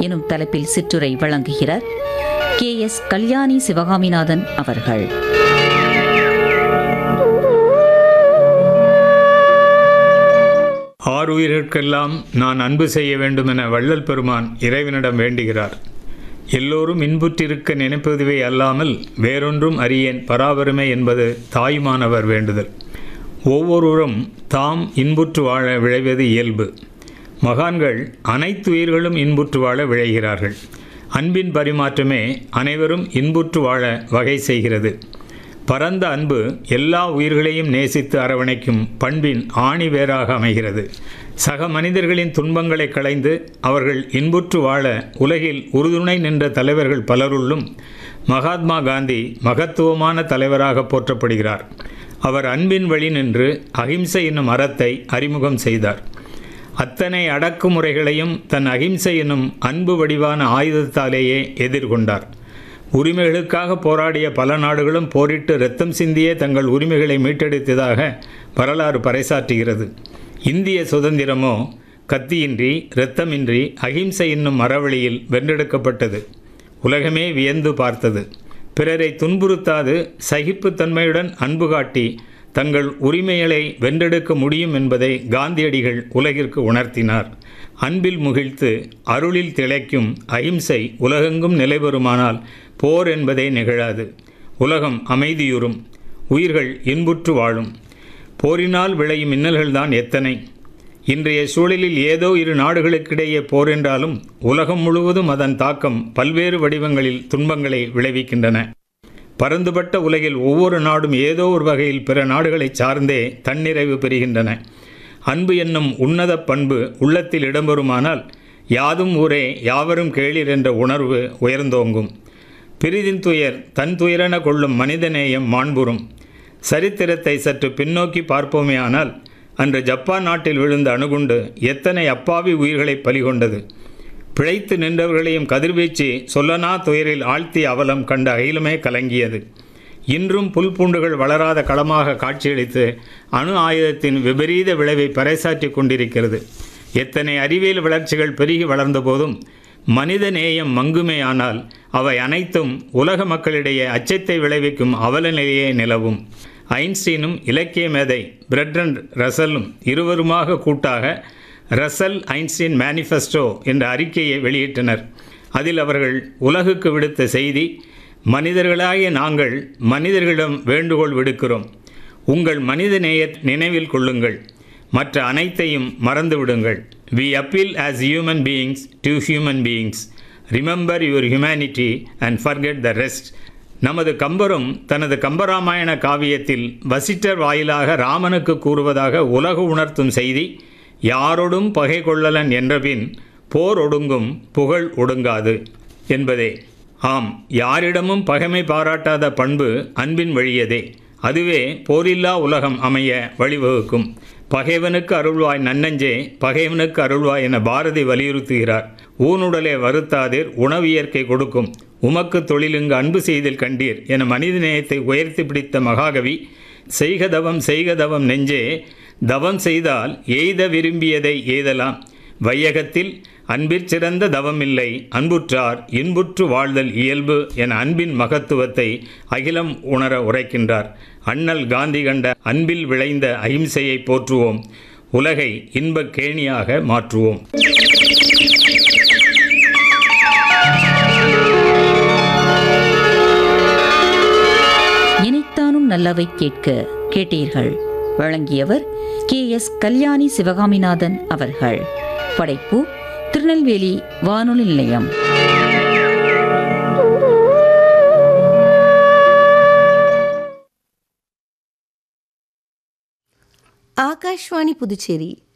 எனும் தலைப்பில் சிற்றுரை வழங்குகிறார் கே எஸ் கல்யாணி சிவகாமிநாதன் அவர்கள் ஆறுயிர்க்கெல்லாம் நான் அன்பு செய்ய வேண்டுமென வள்ளல் பெருமான் இறைவனிடம் வேண்டுகிறார் எல்லோரும் இன்புற்றிருக்க நினைப்பதுவே அல்லாமல் வேறொன்றும் அறியேன் பராபரமே என்பது தாயுமானவர் வேண்டுதல் ஒவ்வொருவரும் தாம் இன்புற்று வாழ விழைவது இயல்பு மகான்கள் அனைத்து உயிர்களும் இன்புற்று வாழ விழைகிறார்கள் அன்பின் பரிமாற்றமே அனைவரும் இன்புற்று வாழ வகை செய்கிறது பரந்த அன்பு எல்லா உயிர்களையும் நேசித்து அரவணைக்கும் பண்பின் ஆணி வேராக அமைகிறது சக மனிதர்களின் துன்பங்களை களைந்து அவர்கள் இன்புற்று வாழ உலகில் உறுதுணை நின்ற தலைவர்கள் பலருள்ளும் மகாத்மா காந்தி மகத்துவமான தலைவராக போற்றப்படுகிறார் அவர் அன்பின் வழி நின்று அகிம்சை என்னும் அறத்தை அறிமுகம் செய்தார் அத்தனை அடக்குமுறைகளையும் தன் அகிம்சை என்னும் அன்பு வடிவான ஆயுதத்தாலேயே எதிர்கொண்டார் உரிமைகளுக்காக போராடிய பல நாடுகளும் போரிட்டு இரத்தம் சிந்தியே தங்கள் உரிமைகளை மீட்டெடுத்ததாக வரலாறு பறைசாற்றுகிறது இந்திய சுதந்திரமோ கத்தியின்றி இரத்தமின்றி அகிம்சை என்னும் மரவழியில் வென்றெடுக்கப்பட்டது உலகமே வியந்து பார்த்தது பிறரை துன்புறுத்தாது சகிப்புத்தன்மையுடன் அன்பு காட்டி தங்கள் உரிமைகளை வென்றெடுக்க முடியும் என்பதை காந்தியடிகள் உலகிற்கு உணர்த்தினார் அன்பில் முகிழ்த்து அருளில் திளைக்கும் அகிம்சை உலகெங்கும் நிலைபெறுமானால் போர் என்பதே நிகழாது உலகம் அமைதியுறும் உயிர்கள் இன்புற்று வாழும் போரினால் விளையும் இன்னல்கள்தான் எத்தனை இன்றைய சூழலில் ஏதோ இரு நாடுகளுக்கிடையே போர் என்றாலும் உலகம் முழுவதும் அதன் தாக்கம் பல்வேறு வடிவங்களில் துன்பங்களை விளைவிக்கின்றன பரந்துபட்ட உலகில் ஒவ்வொரு நாடும் ஏதோ ஒரு வகையில் பிற நாடுகளை சார்ந்தே தன்னிறைவு பெறுகின்றன அன்பு என்னும் உன்னத பண்பு உள்ளத்தில் இடம்பெறுமானால் யாதும் ஊரே யாவரும் கேளீர் என்ற உணர்வு உயர்ந்தோங்கும் பிரிதின் துயர் தன் துயரென கொள்ளும் மனிதநேயம் மாண்புறும் சரித்திரத்தை சற்று பின்னோக்கி பார்ப்போமேயானால் அன்று ஜப்பான் நாட்டில் விழுந்த அணுகுண்டு எத்தனை அப்பாவி உயிர்களை பலிகொண்டது பிழைத்து நின்றவர்களையும் கதிர்வீச்சு சொல்லனா துயரில் ஆழ்த்திய அவலம் கண்ட அகிலமே கலங்கியது இன்றும் புல் பூண்டுகள் வளராத களமாக காட்சியளித்து அணு ஆயுதத்தின் விபரீத விளைவை பறைசாற்றி கொண்டிருக்கிறது எத்தனை அறிவியல் வளர்ச்சிகள் பெருகி வளர்ந்த போதும் மனித நேயம் மங்குமேயானால் அவை அனைத்தும் உலக மக்களிடையே அச்சத்தை விளைவிக்கும் அவல நிலையே நிலவும் ஐன்ஸ்டீனும் இலக்கிய மேதை பிரெட்ரன் ரசலும் இருவருமாக கூட்டாக ரசல் ஐன்ஸ்டீன் மேனிஃபெஸ்டோ என்ற அறிக்கையை வெளியிட்டனர் அதில் அவர்கள் உலகுக்கு விடுத்த செய்தி மனிதர்களாகிய நாங்கள் மனிதர்களிடம் வேண்டுகோள் விடுக்கிறோம் உங்கள் மனித நேய நினைவில் கொள்ளுங்கள் மற்ற அனைத்தையும் மறந்து விடுங்கள் we appeal as human beings to human beings remember your humanity and forget the rest நமது கம்பரும் தனது கம்பராமாயண காவியத்தில் வசிட்டர் வாயிலாக ராமனுக்கு கூறுவதாக உலக உணர்த்தும் செய்தி யாரொடும் பகை கொள்ளலன் என்றபின் போர் ஒடுங்கும் புகழ் ஒடுங்காது என்பதே ஆம் யாரிடமும் பகைமை பாராட்டாத பண்பு அன்பின் வழியதே அதுவே போரில்லா உலகம் அமைய வழிவகுக்கும் பகைவனுக்கு அருள்வாய் நன்னஞ்சே பகைவனுக்கு அருள்வாய் என பாரதி வலியுறுத்துகிறார் ஊனுடலே வருத்தாதீர் உணவு இயற்கை கொடுக்கும் உமக்கு தொழிலுங்கு அன்பு செய்தில் கண்டீர் என மனிதநேயத்தை உயர்த்தி பிடித்த மகாகவி செய்க தவம் செய்க தவம் நெஞ்சே தவம் செய்தால் எய்த விரும்பியதை எய்தலாம் வையகத்தில் அன்பிற் சிறந்த தவமில்லை அன்புற்றார் இன்புற்று வாழ்தல் இயல்பு என அன்பின் மகத்துவத்தை அகிலம் உணர உரைக்கின்றார் அண்ணல் காந்தி கண்ட அன்பில் விளைந்த அகிம்சையை போற்றுவோம் உலகை இன்பக் கேணியாக மாற்றுவோம் இனித்தானும் நல்லவை கேட்க கேட்டீர்கள் வழங்கியவர் கே எஸ் கல்யாணி சிவகாமிநாதன் அவர்கள் படைப்பு திருநெல்வேலி வானொலி நிலையம் ஆகாஷ்வாணி புதுச்சேரி